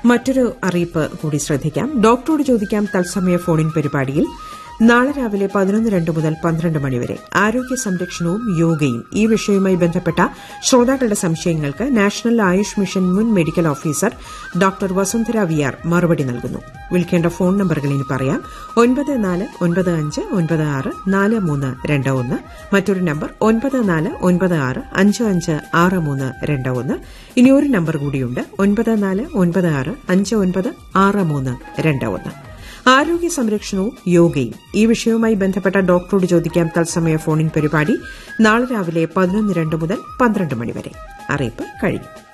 മറ്റൊരു അറിയിപ്പ് കൂടി ശ്രദ്ധിക്കാം ഡോക്ടറോട് ചോദിക്കാം തത്സമയ ഫോണിൻ പരിപാടിയിൽ നാളെ രാവിലെ പതിനൊന്ന് രണ്ട് മുതൽ പന്ത്രണ്ട് മണിവരെ ആരോഗ്യ സംരക്ഷണവും യോഗയും ഈ വിഷയവുമായി ബന്ധപ്പെട്ട ശ്രോതാക്കളുടെ സംശയങ്ങൾക്ക് നാഷണൽ ആയുഷ് മിഷൻ മുൻ medical officer doctor Vasundhara V R മറുപടി നൽകുന്നു വിളിക്കേണ്ട ഫോൺ നമ്പറുകൾ ഇനി പറയാം ഒൻപത് നാല് ഒൻപത് അഞ്ച് ഒൻപത് ആറ് നാല് മൂന്ന് രണ്ട് ഒന്ന് മറ്റൊരു നമ്പർ ഒൻപത് നാല് ഒൻപത് ആറ് അഞ്ച് അഞ്ച് ആറ് മൂന്ന് രണ്ട് ഒന്ന് ഇനി ഒരു നമ്പർ കൂടിയുണ്ട് ഒൻപത് നാല് ഒൻപത് ആറ് അഞ്ച് ഒൻപത് ആറ് മൂന്ന് രണ്ട് ഒന്ന് ആരോഗ്യ സംരക്ഷണവും യോഗയും ഈ വിഷയവുമായി ബന്ധപ്പെട്ട ഡോക്ടറോട് ചോദിക്കാം തത്സമയ ഫോണിൻ പരിപാടി നാളെ രാവിലെ പതിനൊന്ന് രണ്ട് മുതൽ പന്ത്രണ്ട് മണിവരെ അറിയിപ്പ് കഴിഞ്ഞു